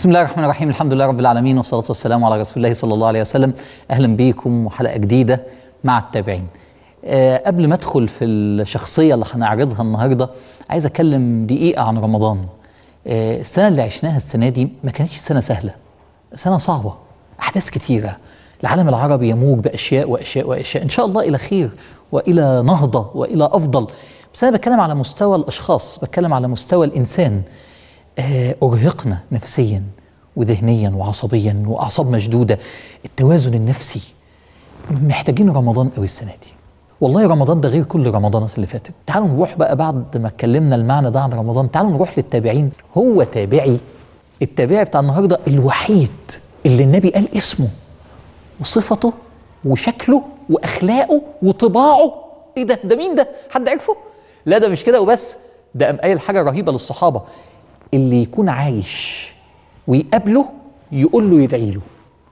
بسم الله الرحمن الرحيم الحمد لله رب العالمين والصلاة والسلام على رسول الله صلى الله عليه وسلم أهلا بيكم وحلقة جديدة مع التابعين أه قبل ما أدخل في الشخصية اللي هنعرضها النهاردة عايز أتكلم دقيقة عن رمضان أه السنة اللي عشناها السنة دي ما كانتش سنة سهلة سنة صعبة أحداث كتيرة العالم العربي يموج بأشياء وأشياء وأشياء إن شاء الله إلى خير وإلى نهضة وإلى أفضل بس أنا بتكلم على مستوى الأشخاص بتكلم على مستوى الإنسان آه، أرهقنا نفسيا وذهنيا وعصبيا وأعصاب مشدودة التوازن النفسي محتاجين رمضان قوي السنة دي والله رمضان ده غير كل رمضانات اللي فاتت تعالوا نروح بقى بعد ما اتكلمنا المعنى ده عن رمضان تعالوا نروح للتابعين هو تابعي التابعي بتاع النهارده الوحيد اللي النبي قال اسمه وصفته وشكله واخلاقه وطباعه ايه ده ده مين ده حد عرفه لا ده مش كده وبس ده قام قايل حاجه رهيبه للصحابه اللي يكون عايش ويقابله يقول له يدعي له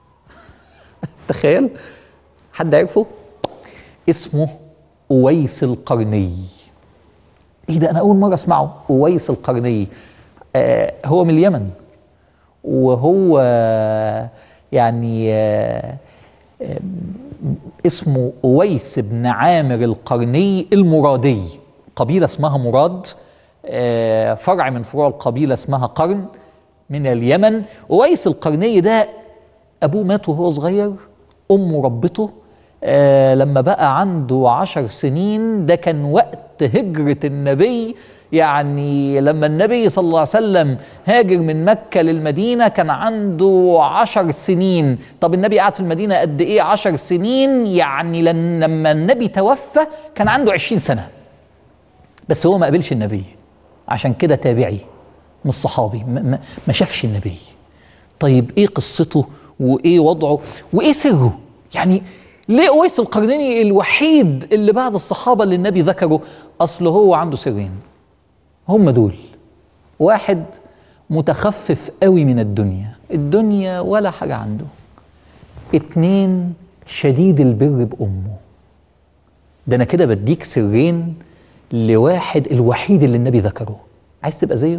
تخيل حد عرفه اسمه أويس القرني ايه ده انا اول مره اسمعه أويس القرني آه هو من اليمن وهو يعني آه آه اسمه أويس بن عامر القرني المرادي قبيلة اسمها مراد آه، فرع من فروع القبيلة اسمها قرن من اليمن أويس القرني ده أبوه مات وهو صغير أمه ربته آه لما بقى عنده عشر سنين ده كان وقت هجرة النبي يعني لما النبي صلى الله عليه وسلم هاجر من مكة للمدينة كان عنده عشر سنين طب النبي قعد في المدينة قد إيه عشر سنين يعني لن- لما النبي توفى كان عنده عشرين سنة بس هو ما قابلش النبي عشان كده تابعي مش صحابي ما, ما, ما شافش النبي طيب ايه قصته وايه وضعه وايه سره يعني ليه اويس القرنيني الوحيد اللي بعد الصحابه اللي النبي ذكره اصل هو عنده سرين هم دول واحد متخفف قوي من الدنيا الدنيا ولا حاجه عنده اتنين شديد البر بامه ده انا كده بديك سرين لواحد الوحيد اللي النبي ذكره عايز تبقى زيه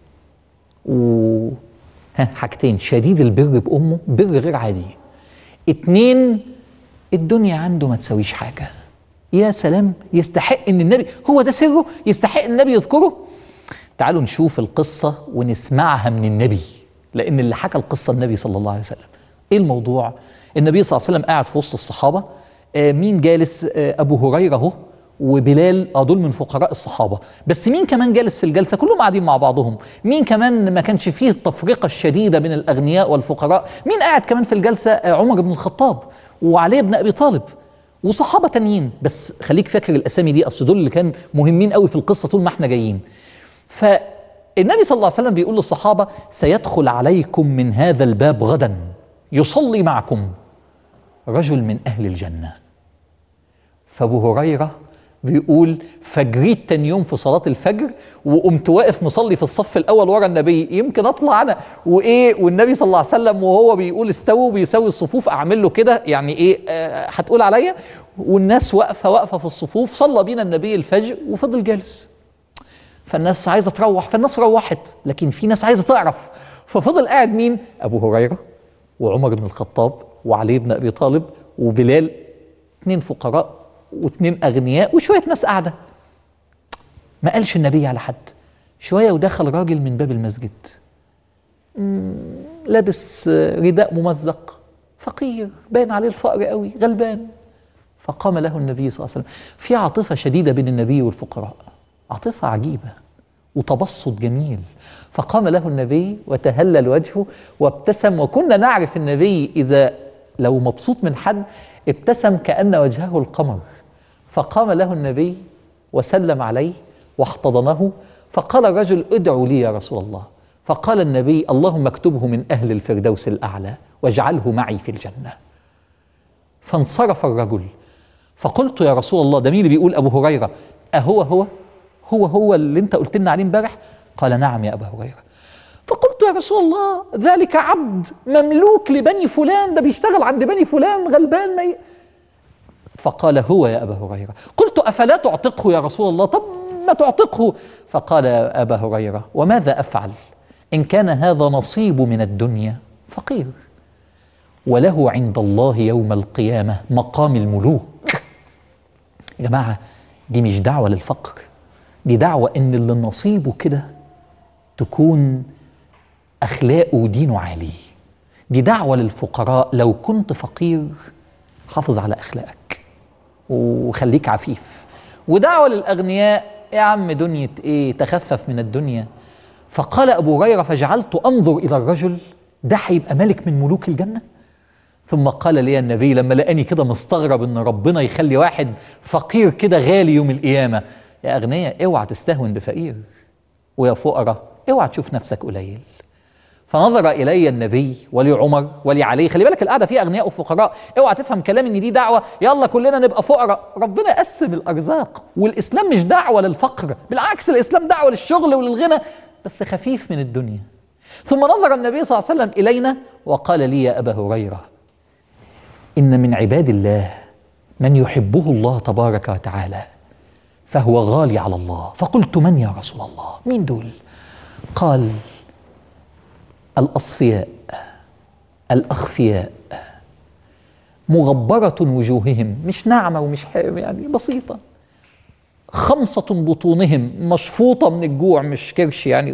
و ها حاجتين شديد البر بامه بر غير عادي اتنين الدنيا عنده ما تسويش حاجه يا سلام يستحق ان النبي هو ده سره يستحق ان النبي يذكره تعالوا نشوف القصه ونسمعها من النبي لان اللي حكى القصه النبي صلى الله عليه وسلم ايه الموضوع النبي صلى الله عليه وسلم قاعد في وسط الصحابه آه مين جالس آه ابو هريره اهو وبلال اه دول من فقراء الصحابه بس مين كمان جالس في الجلسه كلهم قاعدين مع بعضهم مين كمان ما كانش فيه التفرقه الشديده بين الاغنياء والفقراء مين قاعد كمان في الجلسه آه عمر بن الخطاب وعلي بن ابي طالب وصحابه تانيين بس خليك فاكر الاسامي دي اصل دول اللي كان مهمين قوي في القصه طول ما احنا جايين فالنبي صلى الله عليه وسلم بيقول للصحابه سيدخل عليكم من هذا الباب غدا يصلي معكم رجل من اهل الجنه فابو هريره بيقول فجريت تاني يوم في صلاه الفجر وقمت واقف مصلي في الصف الاول ورا النبي يمكن اطلع انا وايه والنبي صلى الله عليه وسلم وهو بيقول استووا بيساوي الصفوف اعمل له كده يعني ايه آه، هتقول عليا والناس واقفه واقفه في الصفوف صلى بينا النبي الفجر وفضل جالس فالناس عايزه تروح فالناس روحت لكن في ناس عايزه تعرف ففضل قاعد مين ابو هريره وعمر بن الخطاب وعلي بن ابي طالب وبلال اتنين فقراء واتنين اغنياء وشويه ناس قاعده ما قالش النبي على حد شويه ودخل راجل من باب المسجد مم، لابس آه، رداء ممزق فقير باين عليه الفقر قوي غلبان فقام له النبي صلى الله عليه وسلم في عاطفه شديده بين النبي والفقراء عاطفه عجيبه وتبسط جميل فقام له النبي وتهلل وجهه وابتسم وكنا نعرف النبي اذا لو مبسوط من حد ابتسم كان وجهه القمر فقام له النبي وسلم عليه واحتضنه فقال الرجل ادعوا لي يا رسول الله فقال النبي اللهم اكتبه من اهل الفردوس الاعلى واجعله معي في الجنه فانصرف الرجل فقلت يا رسول الله ده مين اللي بيقول ابو هريره اهو هو هو هو اللي انت قلت لنا عليه امبارح قال نعم يا ابا هريره فقلت يا رسول الله ذلك عبد مملوك لبني فلان ده بيشتغل عند بني فلان غلبان ما ي... فقال هو يا ابا هريره قلت افلا تعتقه يا رسول الله طب ما تعتقه فقال يا ابا هريره وماذا افعل إن كان هذا نصيب من الدنيا فقير وله عند الله يوم القيامة مقام الملوك يا جماعة دي مش دعوة للفقر دي دعوة إن اللي نصيبه كده تكون أخلاقه ودينه عالي دي دعوة للفقراء لو كنت فقير حافظ على أخلاقك وخليك عفيف ودعوة للأغنياء يا عم دنيا إيه تخفف من الدنيا فقال أبو هريرة فجعلت أنظر إلى الرجل ده هيبقى ملك من ملوك الجنة ثم قال لي النبي لما لقاني كده مستغرب ان ربنا يخلي واحد فقير كده غالي يوم القيامه يا اغنياء اوعى تستهون بفقير ويا فقراء اوعى تشوف نفسك قليل فنظر الي النبي ولعمر ولعلي خلي بالك القعده فيها اغنياء وفقراء اوعى تفهم كلام ان دي دعوه يلا كلنا نبقى فقراء ربنا قسم الارزاق والاسلام مش دعوه للفقر بالعكس الاسلام دعوه للشغل وللغنى بس خفيف من الدنيا ثم نظر النبي صلى الله عليه وسلم الينا وقال لي يا ابا هريره ان من عباد الله من يحبه الله تبارك وتعالى فهو غالي على الله فقلت من يا رسول الله مين دول قال الاصفياء الاخفياء مغبره وجوههم مش ناعمه ومش يعني بسيطه خمسة بطونهم مشفوطة من الجوع مش كرش يعني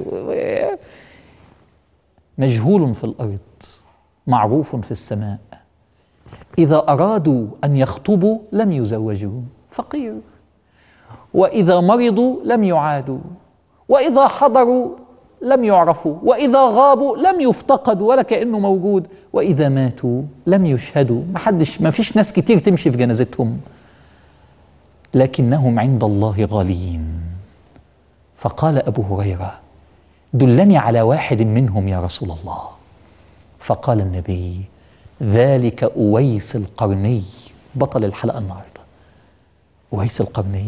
مجهول في الأرض معروف في السماء إذا أرادوا أن يخطبوا لم يزوجوا فقير وإذا مرضوا لم يعادوا وإذا حضروا لم يعرفوا وإذا غابوا لم يفتقدوا ولا كأنه موجود وإذا ماتوا لم يشهدوا ما حدش ما فيش ناس كتير تمشي في جنازتهم لكنهم عند الله غاليين فقال أبو هريرة دلني على واحد منهم يا رسول الله فقال النبي ذلك أويس القرني بطل الحلقة النهاردة أويس القرني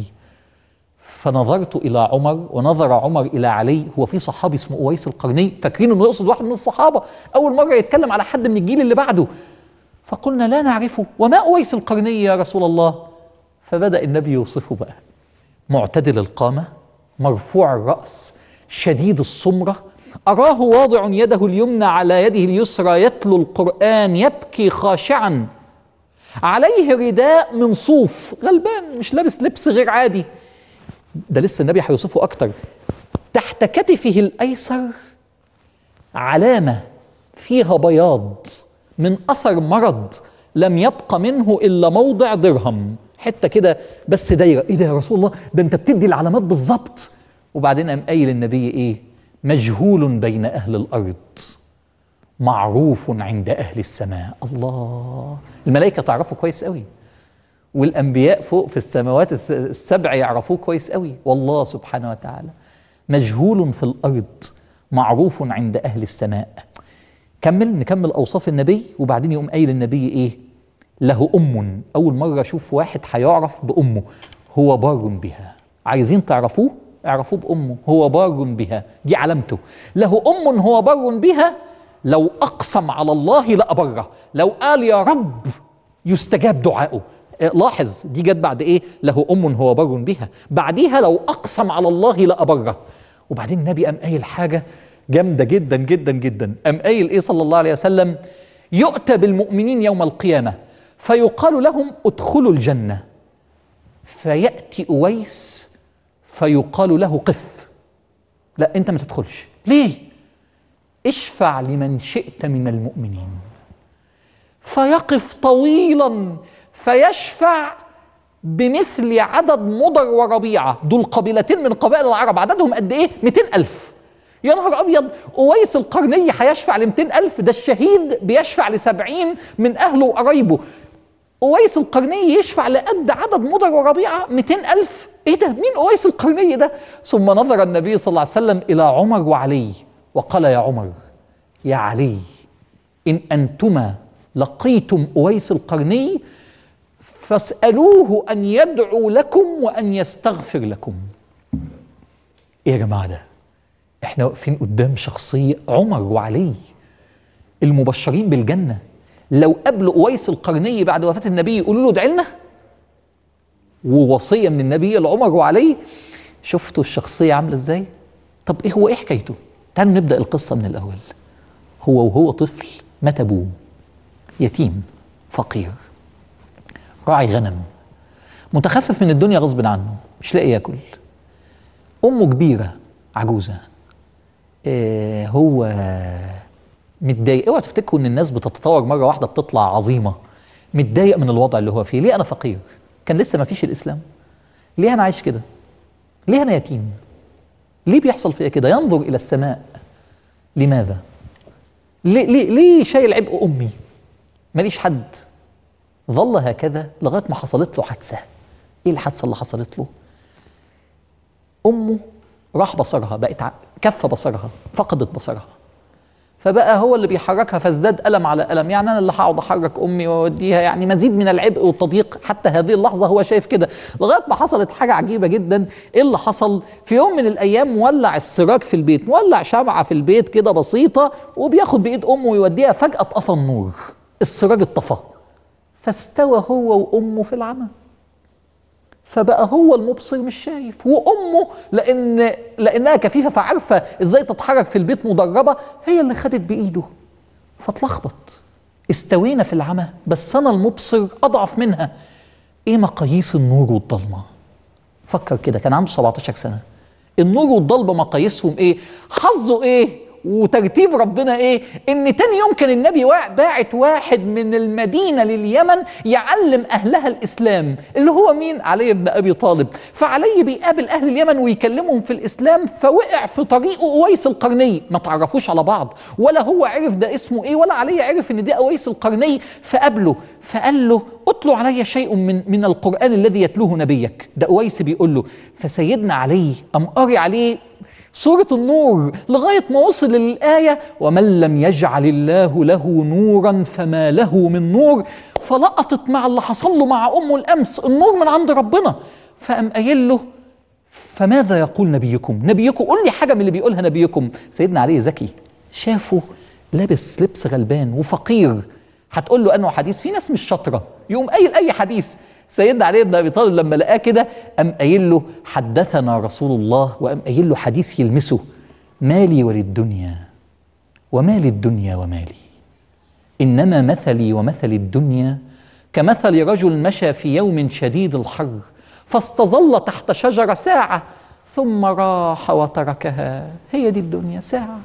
فنظرت إلى عمر ونظر عمر إلى علي هو في صحابي اسمه أويس القرني فاكرين إنه يقصد واحد من الصحابة أول مرة يتكلم على حد من الجيل اللي بعده فقلنا لا نعرفه وما أويس القرني يا رسول الله فبدأ النبي يوصفه بقى معتدل القامة مرفوع الرأس شديد السمرة أراه واضع يده اليمنى على يده اليسرى يتلو القرآن يبكي خاشعا عليه رداء من صوف غلبان مش لابس لبس غير عادي ده لسه النبي هيوصفه أكتر تحت كتفه الأيسر علامة فيها بياض من أثر مرض لم يبق منه إلا موضع درهم حتة كده بس دايرة إيه ده يا رسول الله ده أنت بتدي العلامات بالظبط وبعدين قام قايل النبي إيه مجهول بين أهل الأرض معروف عند أهل السماء الله الملائكة تعرفه كويس قوي والأنبياء فوق في السماوات السبع يعرفوه كويس قوي والله سبحانه وتعالى مجهول في الأرض معروف عند أهل السماء كمل نكمل أوصاف النبي وبعدين يقوم قايل النبي إيه له أم أول مرة أشوف واحد هيعرف بأمه هو بار بها عايزين تعرفوه اعرفوه بأمه هو بار بها دي علامته له أم هو بار بها لو أقسم على الله لأبره لو قال يا رب يستجاب دعائه لاحظ دي جت بعد ايه له ام هو بر بها بعديها لو اقسم على الله لابره وبعدين النبي قام قايل حاجه جامده جدا جدا جدا قام قايل ايه صلى الله عليه وسلم يؤتى بالمؤمنين يوم القيامه فيقال لهم ادخلوا الجنه فياتي اويس فيقال له قف لا انت ما تدخلش ليه اشفع لمن شئت من المؤمنين فيقف طويلا فيشفع بمثل عدد مضر وربيعة دول قبيلتين من قبائل العرب عددهم قد ايه 200 ألف يا نهار أبيض أويس القرني هيشفع ل 200 ألف ده الشهيد بيشفع ل 70 من أهله وقرايبه أويس القرني يشفع لقد عدد مضر وربيعة 200 ألف إيه ده مين أويس القرني ده ثم نظر النبي صلى الله عليه وسلم إلى عمر وعلي وقال يا عمر يا علي إن أنتما لقيتم أويس القرني فاسألوه أن يدعو لكم وأن يستغفر لكم إيه يا جماعة ده إحنا واقفين قدام شخصية عمر وعلي المبشرين بالجنة لو قابلوا أويس القرني بعد وفاة النبي يقولوا له ادعي لنا ووصية من النبي لعمر وعلي شفتوا الشخصية عاملة إزاي طب إيه هو إيه حكايته تعالوا نبدا القصه من الاول هو وهو طفل مات ابوه يتيم فقير راعي غنم متخفف من الدنيا غصب عنه مش لاقي ياكل امه كبيره عجوزه إيه هو متضايق اوعوا تفتكروا ان الناس بتتطور مره واحده بتطلع عظيمه متضايق من الوضع اللي هو فيه ليه انا فقير كان لسه ما فيش الاسلام ليه انا عايش كده ليه انا يتيم ليه بيحصل فيا كده ينظر الى السماء لماذا ليه ليه ليه شايل عبء امي ماليش حد ظل هكذا لغايه ما حصلت له حادثه ايه الحادثه اللي حصلت له امه راح بصرها بقت ع- كف بصرها فقدت بصرها فبقى هو اللي بيحركها فازداد ألم على ألم يعني أنا اللي هقعد أحرك أمي وأوديها يعني مزيد من العبء والتضييق حتى هذه اللحظة هو شايف كده لغاية ما حصلت حاجة عجيبة جدا إيه اللي حصل في يوم من الأيام مولع السراج في البيت مولع شمعة في البيت كده بسيطة وبياخد بإيد أمه ويوديها فجأة طفى النور السراج اتطفى فاستوى هو وأمه في العمى فبقى هو المبصر مش شايف وامه لان لانها كفيفه فعارفه ازاي تتحرك في البيت مدربه هي اللي خدت بايده فاتلخبط استوينا في العمى بس انا المبصر اضعف منها ايه مقاييس النور والضلمه فكر كده كان عنده 17 سنه النور والضلمه مقاييسهم ايه حظه ايه وترتيب ربنا ايه ان تاني يوم كان النبي وا- باعت واحد من المدينه لليمن يعلم اهلها الاسلام اللي هو مين علي بن ابي طالب فعلي بيقابل اهل اليمن ويكلمهم في الاسلام فوقع في طريقه اويس القرني ما تعرفوش على بعض ولا هو عرف ده اسمه ايه ولا علي عرف ان ده اويس القرني فقابله فقال له اتلو علي شيء من من القران الذي يتلوه نبيك ده اويس بيقول له فسيدنا علي قام قاري عليه سورة النور لغاية ما وصل للآية ومن لم يجعل الله له نورا فما له من نور فلقطت مع اللي حصل له مع أمه الأمس النور من عند ربنا فقام قايل له فماذا يقول نبيكم نبيكم قول لي حاجة من اللي بيقولها نبيكم سيدنا علي ذكي شافه لابس لبس غلبان وفقير هتقول له انه حديث في ناس مش شاطره يقوم قايل اي حديث سيدنا علي بن ابي طالب لما لقاه كده قام قايل له حدثنا رسول الله وقام قايل له حديث يلمسه مالي وللدنيا وما للدنيا ومالي انما مثلي ومثل الدنيا كمثل رجل مشى في يوم شديد الحر فاستظل تحت شجره ساعه ثم راح وتركها هي دي الدنيا ساعه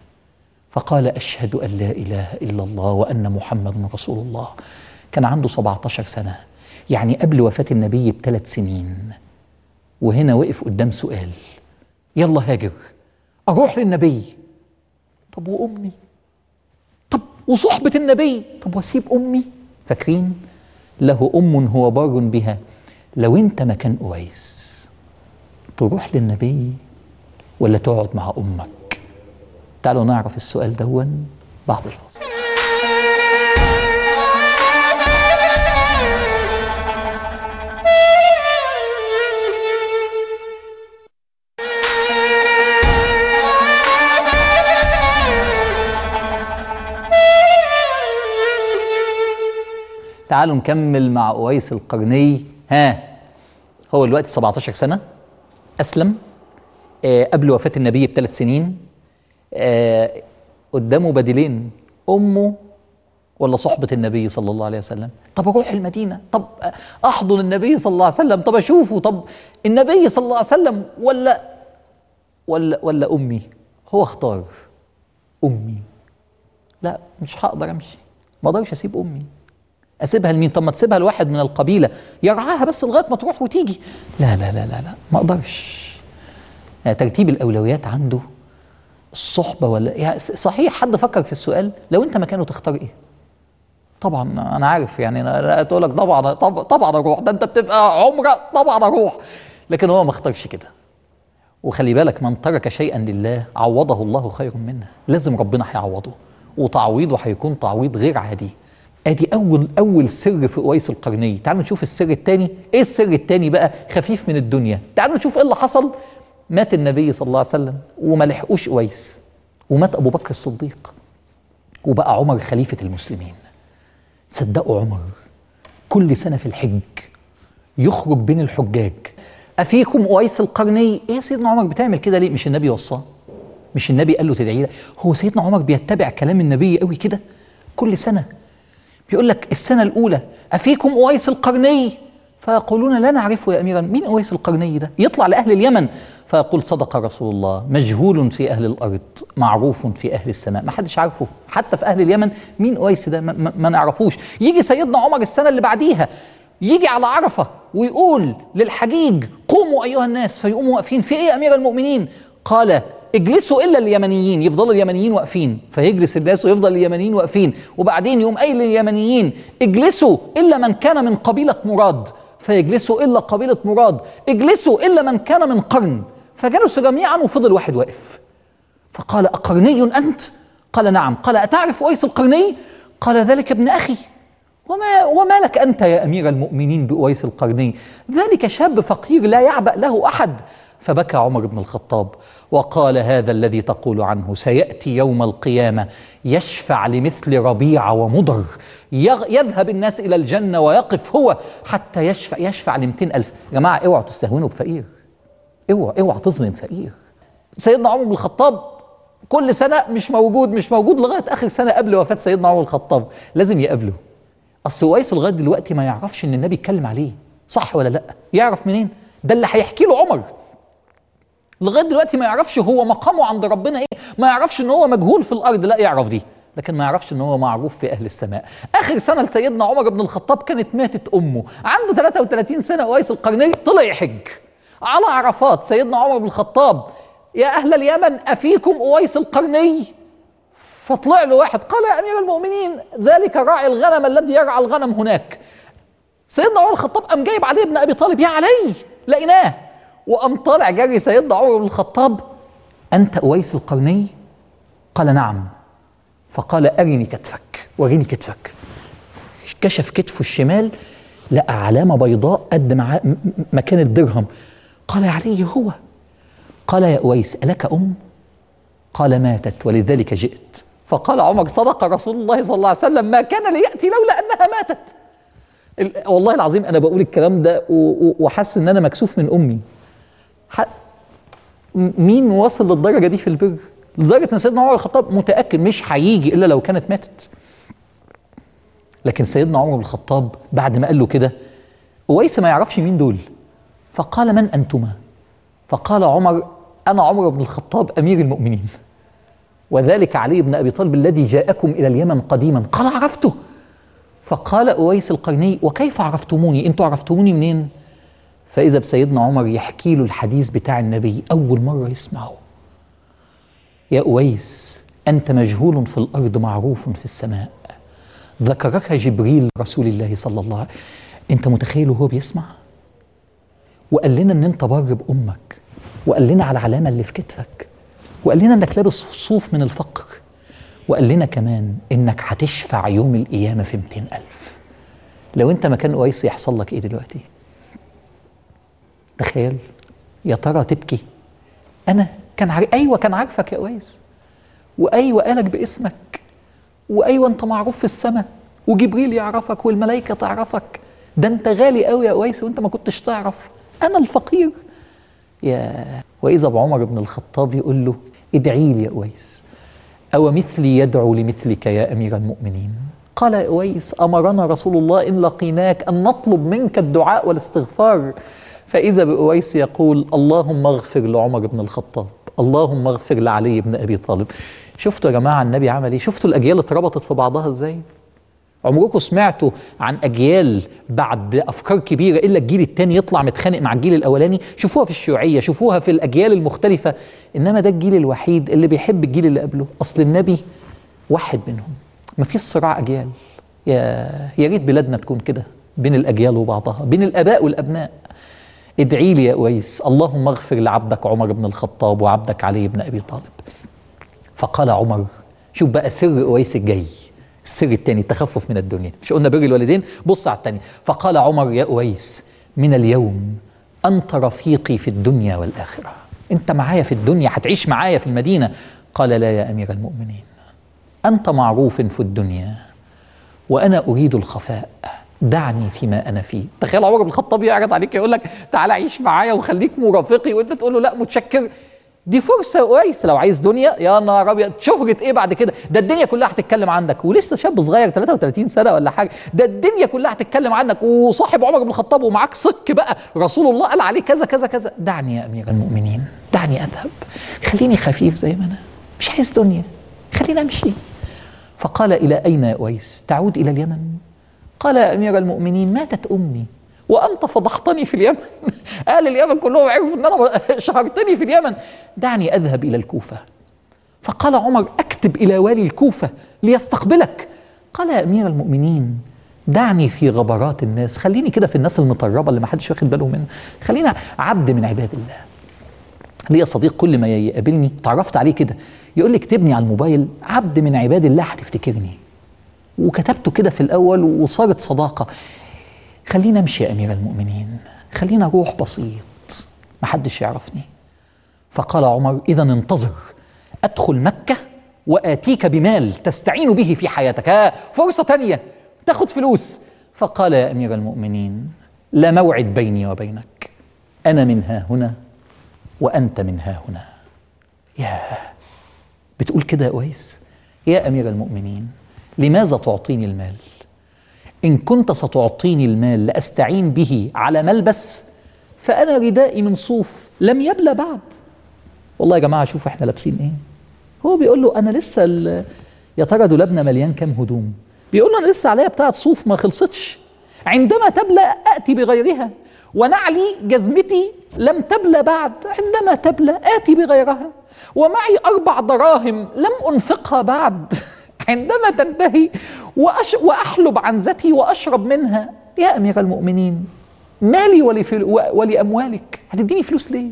فقال أشهد أن لا إله إلا الله وأن محمد رسول الله كان عنده 17 سنة يعني قبل وفاة النبي بثلاث سنين وهنا وقف قدام سؤال يلا هاجر أروح للنبي طب وأمي طب وصحبة النبي طب واسيب أمي فاكرين له أم هو بار بها لو أنت مكان أويس تروح للنبي ولا تقعد مع أمك تعالوا نعرف السؤال دون بعد الفاصل تعالوا نكمل مع أويس القرني ها هو دلوقتي 17 سنة أسلم آه قبل وفاة النبي بثلاث سنين آه قدامه بديلين أمه ولا صحبة النبي صلى الله عليه وسلم طب أروح المدينة طب أحضن النبي صلى الله عليه وسلم طب أشوفه طب النبي صلى الله عليه وسلم ولا ولا ولا أمي هو اختار أمي لا مش هقدر أمشي ما أقدرش أسيب أمي اسيبها لمين طب ما تسيبها لواحد من القبيله يرعاها بس لغايه ما تروح وتيجي لا لا لا لا لا ما اقدرش يعني ترتيب الاولويات عنده الصحبه ولا يعني صحيح حد فكر في السؤال لو انت مكانه تختار ايه طبعا انا عارف يعني انا تقول لك طبعا طب طبعا اروح ده انت بتبقى عمره طبعا اروح لكن هو ما اختارش كده وخلي بالك من ترك شيئا لله عوضه الله خير منه لازم ربنا هيعوضه وتعويضه هيكون تعويض غير عادي ادي اول اول سر في اويس القرني تعالوا نشوف السر الثاني ايه السر الثاني بقى خفيف من الدنيا تعالوا نشوف ايه اللي حصل مات النبي صلى الله عليه وسلم وما لحقوش اويس ومات ابو بكر الصديق وبقى عمر خليفه المسلمين صدقوا عمر كل سنه في الحج يخرج بين الحجاج افيكم اويس القرني ايه يا سيدنا عمر بتعمل كده ليه مش النبي وصاه مش النبي قال له تدعي له هو سيدنا عمر بيتبع كلام النبي قوي كده كل سنه بيقول لك السنه الاولى افيكم اويس القرني فيقولون لا نعرفه يا اميرا مين اويس القرني ده يطلع لاهل اليمن فيقول صدق رسول الله مجهول في اهل الارض معروف في اهل السماء ما حدش عارفه حتى في اهل اليمن مين اويس ده ما, ما, ما نعرفوش يجي سيدنا عمر السنه اللي بعديها يجي على عرفه ويقول للحجيج قوموا ايها الناس فيقوموا واقفين في ايه يا امير المؤمنين قال اجلسوا الا اليمنيين يفضل اليمنيين واقفين فيجلس الناس ويفضل اليمنيين واقفين وبعدين يقوم قايل لليمنيين اجلسوا الا من كان من قبيله مراد فيجلسوا الا قبيله مراد اجلسوا الا من كان من قرن فجلسوا جميعا وفضل واحد واقف فقال أقرني أنت؟ قال نعم قال أتعرف أويس القرني؟ قال ذلك ابن أخي وما, وما لك أنت يا أمير المؤمنين بأويس القرني ذلك شاب فقير لا يعبأ له أحد فبكى عمر بن الخطاب وقال هذا الذي تقول عنه سيأتي يوم القيامة يشفع لمثل ربيعة ومضر يغ- يذهب الناس إلى الجنة ويقف هو حتى يشفع يشفع لمئتين ألف يا جماعة اوعوا تستهونوا بفقير اوعى اوعى تظلم فقير سيدنا عمر بن الخطاب كل سنه مش موجود مش موجود لغايه اخر سنه قبل وفاه سيدنا عمر بن الخطاب لازم يقابله اصل ويس لغايه دلوقتي ما يعرفش ان النبي اتكلم عليه صح ولا لا يعرف منين ده اللي هيحكي له عمر لغايه دلوقتي ما يعرفش هو مقامه عند ربنا ايه ما يعرفش ان هو مجهول في الارض لا يعرف دي لكن ما يعرفش ان هو معروف في اهل السماء اخر سنه لسيدنا عمر بن الخطاب كانت ماتت امه عنده 33 سنه ويس القرني طلع يحج على عرفات سيدنا عمر بن الخطاب يا اهل اليمن افيكم اويس القرني فطلع له واحد قال يا امير المؤمنين ذلك راعي الغنم الذي يرعى الغنم هناك سيدنا عمر الخطاب قام جايب علي بن ابي طالب يا علي لقيناه وقام طالع جري سيدنا عمر بن الخطاب انت اويس القرني قال نعم فقال ارني كتفك وريني كتفك كشف كتفه الشمال لقى علامه بيضاء قد مع م- م- مكان الدرهم قال يا علي هو قال يا اويس الك ام قال ماتت ولذلك جئت فقال عمر صدق رسول الله صلى الله عليه وسلم ما كان لياتي لولا انها ماتت ال- والله العظيم انا بقول الكلام ده و- و- وحاسس ان انا مكسوف من امي ح- م- مين وصل للدرجه دي في البر لدرجه ان سيدنا عمر الخطاب متاكد مش هيجي الا لو كانت ماتت لكن سيدنا عمر بن الخطاب بعد ما قال له كده اويس ما يعرفش مين دول فقال من انتما فقال عمر انا عمر بن الخطاب امير المؤمنين وذلك علي بن ابي طالب الذي جاءكم الى اليمن قديما قال عرفته فقال اويس القرني وكيف عرفتموني انتوا عرفتموني منين فاذا بسيدنا عمر يحكي له الحديث بتاع النبي اول مره يسمعه يا اويس انت مجهول في الارض معروف في السماء ذكرك جبريل رسول الله صلى الله عليه وسلم انت متخيل وهو بيسمع وقال لنا ان انت بر بامك وقال لنا على العلامه اللي في كتفك وقال لنا انك لابس صوف من الفقر وقال لنا كمان انك هتشفع يوم القيامه في 200 الف لو انت مكان اويس يحصل لك ايه دلوقتي تخيل يا ترى تبكي انا كان عارف ايوه كان عارفك يا اويس وايوه قالك باسمك وايوه انت معروف في السماء وجبريل يعرفك والملائكه تعرفك ده انت غالي قوي يا اويس وانت ما كنتش تعرف انا الفقير يا واذا بعمر بن الخطاب يقول له ادعي لي يا اويس او مثلي يدعو لمثلك يا امير المؤمنين قال يا اويس امرنا رسول الله ان لقيناك ان نطلب منك الدعاء والاستغفار فاذا باويس يقول اللهم اغفر لعمر بن الخطاب اللهم اغفر لعلي بن ابي طالب شفتوا يا جماعه النبي عمل ايه شفتوا الاجيال اتربطت في بعضها ازاي عمركم سمعتوا عن اجيال بعد افكار كبيره الا الجيل الثاني يطلع متخانق مع الجيل الاولاني شوفوها في الشيوعيه شوفوها في الاجيال المختلفه انما ده الجيل الوحيد اللي بيحب الجيل اللي قبله اصل النبي واحد منهم ما فيش صراع اجيال يا يا ريت بلادنا تكون كده بين الاجيال وبعضها بين الاباء والابناء ادعي لي يا اويس اللهم اغفر لعبدك عمر بن الخطاب وعبدك علي بن ابي طالب فقال عمر شوف بقى سر اويس الجاي السر الثاني التخفف من الدنيا مش قلنا بر الوالدين بص على الثاني فقال عمر يا اويس من اليوم انت رفيقي في الدنيا والاخره انت معايا في الدنيا هتعيش معايا في المدينه قال لا يا امير المؤمنين انت معروف في الدنيا وانا اريد الخفاء دعني فيما انا فيه تخيل عمر بن الخطاب يعرض عليك يقول لك تعالى عيش معايا وخليك مرافقي وانت تقول له لا متشكر دي فرصة كويس لو عايز دنيا يا نهار ابيض شهرة ايه بعد كده ده الدنيا كلها هتتكلم عنك ولسه شاب صغير 33 سنة ولا حاجة ده الدنيا كلها هتتكلم عنك وصاحب عمر بن الخطاب ومعاك صك بقى رسول الله قال عليه كذا كذا كذا دعني يا امير المؤمنين دعني اذهب خليني خفيف زي ما انا مش عايز دنيا خليني امشي فقال الى اين يا اويس تعود الى اليمن قال يا امير المؤمنين ماتت امي وانت فضحتني في اليمن اهل اليمن كلهم عرفوا ان انا شهرتني في اليمن دعني اذهب الى الكوفه فقال عمر اكتب الى والي الكوفه ليستقبلك قال يا امير المؤمنين دعني في غبرات الناس خليني كده في الناس المطربه اللي ما حدش واخد باله منها خلينا عبد من عباد الله ليا صديق كل ما يقابلني تعرفت عليه كده يقول لي اكتبني على الموبايل عبد من عباد الله هتفتكرني وكتبته كده في الاول وصارت صداقه خلينا امشي يا امير المؤمنين خلينا اروح بسيط محدش يعرفني فقال عمر اذا انتظر ادخل مكه واتيك بمال تستعين به في حياتك ها فرصه تانيه تاخد فلوس فقال يا امير المؤمنين لا موعد بيني وبينك انا من ها هنا وانت من ها هنا يا بتقول كده يا اويس يا امير المؤمنين لماذا تعطيني المال إن كنت ستعطيني المال لأستعين به على ملبس فأنا ردائي من صوف لم يبلى بعد والله يا جماعة شوفوا احنا لابسين ايه هو بيقول له أنا لسه يا ترى دولابنا مليان كام هدوم بيقول له أنا لسه عليا بتاعة صوف ما خلصتش عندما تبلى آتي بغيرها ونعلي جزمتي لم تبلى بعد عندما تبلى آتي بغيرها ومعي أربع دراهم لم أنفقها بعد عندما تنتهي وأش... وأحلب عنزتي وأشرب منها يا أمير المؤمنين مالي ولفل... ولأموالك هتديني فلوس ليه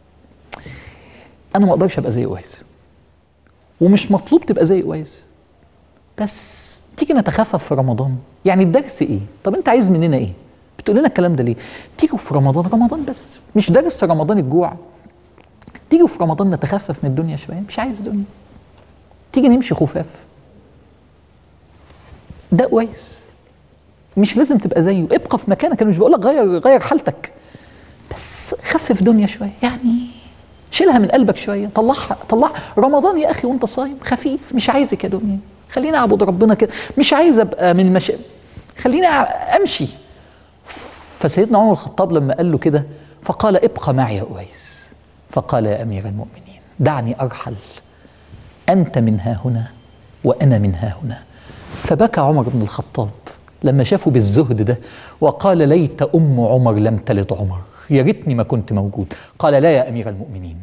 أنا ما أقدرش أبقى زي أويس ومش مطلوب تبقى زي أويس بس تيجي نتخفف في رمضان يعني الدرس إيه طب أنت عايز مننا إيه بتقول لنا الكلام ده ليه تيجوا في رمضان رمضان بس مش درس رمضان الجوع تيجوا في رمضان نتخفف من الدنيا شوية مش عايز دنيا تيجي نمشي خفاف ده كويس مش لازم تبقى زيه ابقى في مكانك انا مش بقول لك غير غير حالتك بس خفف دنيا شويه يعني شيلها من قلبك شويه طلعها طلعها رمضان يا اخي وانت صايم خفيف مش عايزك يا دنيا خليني اعبد ربنا كده مش عايز ابقى من المش خليني امشي فسيدنا عمر الخطاب لما قال له كده فقال ابقى معي يا اويس فقال يا امير المؤمنين دعني ارحل انت من ها هنا وانا من ها هنا فبكى عمر بن الخطاب لما شافه بالزهد ده وقال ليت ام عمر لم تلد عمر يا ريتني ما كنت موجود قال لا يا امير المؤمنين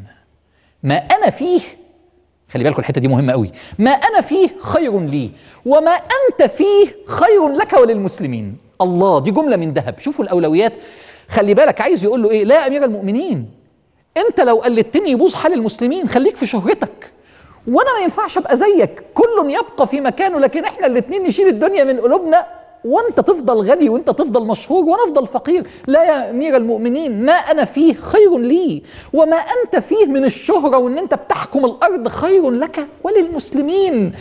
ما انا فيه خلي بالكم الحته دي مهمه قوي ما انا فيه خير لي وما انت فيه خير لك وللمسلمين الله دي جمله من ذهب شوفوا الاولويات خلي بالك عايز يقول له ايه لا يا امير المؤمنين انت لو قلدتني يبوظ حال المسلمين خليك في شهرتك وانا ما ينفعش ابقى زيك كل يبقى في مكانه لكن احنا الاثنين نشيل الدنيا من قلوبنا وانت تفضل غني وانت تفضل مشهور وانا افضل فقير لا يا امير المؤمنين ما انا فيه خير لي وما انت فيه من الشهره وان انت بتحكم الارض خير لك وللمسلمين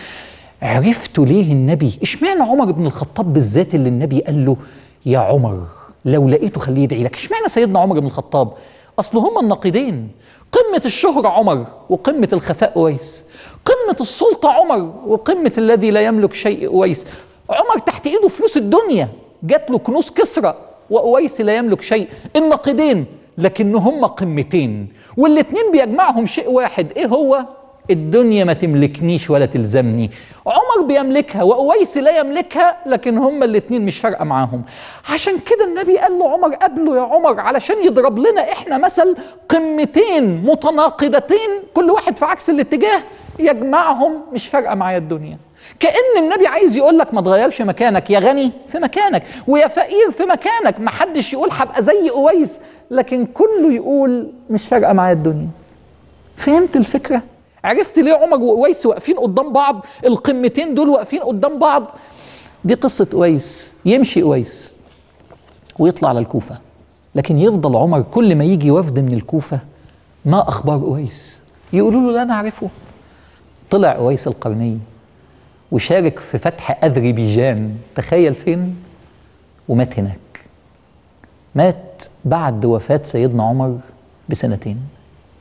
عرفت ليه النبي اشمعنى عمر بن الخطاب بالذات اللي النبي قال له يا عمر لو لقيته خليه يدعي لك اشمعنى سيدنا عمر بن الخطاب اصل هما النقيضين قمة الشهرة عمر وقمة الخفاء أويس قمة السلطة عمر وقمة الذي لا يملك شيء أويس عمر تحت إيده فلوس الدنيا جات له كنوز كسرى وأويس لا يملك شيء النقيضين لكن هم قمتين والاتنين بيجمعهم شيء واحد ايه هو الدنيا ما تملكنيش ولا تلزمني عمر بيملكها وأويس لا يملكها لكن هما الاتنين مش فارقة معاهم عشان كده النبي قال له عمر قبله يا عمر علشان يضرب لنا احنا مثل قمتين متناقضتين كل واحد في عكس الاتجاه يجمعهم مش فارقة معايا الدنيا كأن النبي عايز يقول لك ما تغيرش مكانك يا غني في مكانك ويا فقير في مكانك ما حدش يقول هبقى زي أويس لكن كله يقول مش فارقة معايا الدنيا فهمت الفكرة؟ عرفت ليه عمر وأويس واقفين قدام بعض القمتين دول واقفين قدام بعض دي قصة أويس يمشي أويس ويطلع على الكوفة لكن يفضل عمر كل ما يجي وفد من الكوفة ما أخبار أويس يقولوا له لا نعرفه طلع أويس القرني وشارك في فتح أذربيجان تخيل فين ومات هناك مات بعد وفاة سيدنا عمر بسنتين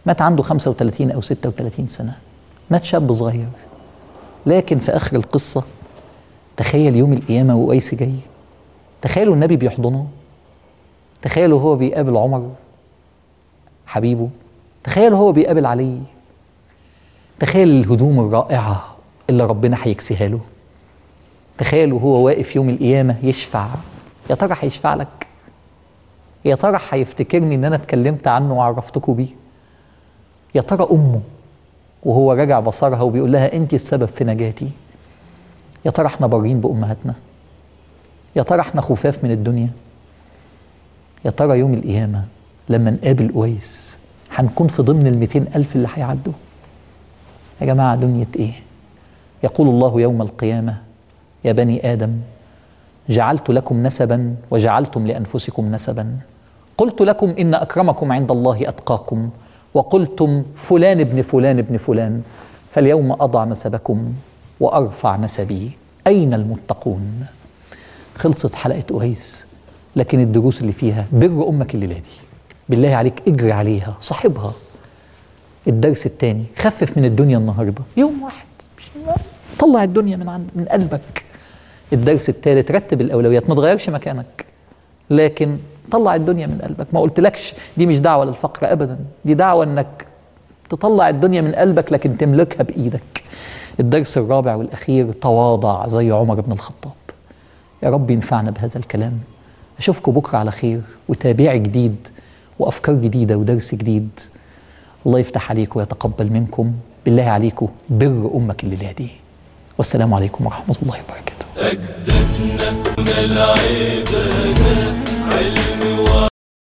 مات عنده 35 أو 36 سنة مات شاب صغير لكن في آخر القصة تخيل يوم القيامة وقيس جاي تخيلوا النبي بيحضنه تخيلوا هو بيقابل عمر حبيبه تخيلوا هو بيقابل علي تخيل الهدوم الرائعة اللي ربنا هيكسيها له تخيلوا هو واقف يوم القيامة يشفع يا ترى هيشفع لك يا ترى هيفتكرني ان انا اتكلمت عنه وعرفتكم بيه يا ترى امه وهو راجع بصرها وبيقول لها انت السبب في نجاتي يا ترى احنا بارين بامهاتنا يا ترى احنا خفاف من الدنيا يا ترى يوم القيامه لما نقابل قويس هنكون في ضمن ال ألف اللي هيعدوا يا جماعه دنيا ايه يقول الله يوم القيامه يا بني ادم جعلت لكم نسبا وجعلتم لانفسكم نسبا قلت لكم ان اكرمكم عند الله اتقاكم وقلتم فلان ابن فلان ابن فلان فاليوم اضع نسبكم وارفع نسبي اين المتقون خلصت حلقه اويس لكن الدروس اللي فيها بر امك الليله دي بالله عليك اجري عليها صاحبها الدرس الثاني خفف من الدنيا النهارده يوم واحد طلع الدنيا من عند من قلبك الدرس الثالث رتب الاولويات ما تغيرش مكانك لكن طلع الدنيا من قلبك ما قلتلكش دي مش دعوه للفقر ابدا دي دعوه انك تطلع الدنيا من قلبك لكن تملكها بايدك الدرس الرابع والاخير تواضع زي عمر بن الخطاب يا رب ينفعنا بهذا الكلام اشوفكم بكره على خير وتابع جديد وافكار جديده ودرس جديد الله يفتح عليكم ويتقبل منكم بالله عليكم بر امك الليله دي والسلام عليكم ورحمه الله وبركاته أجدادنا من العبادة علم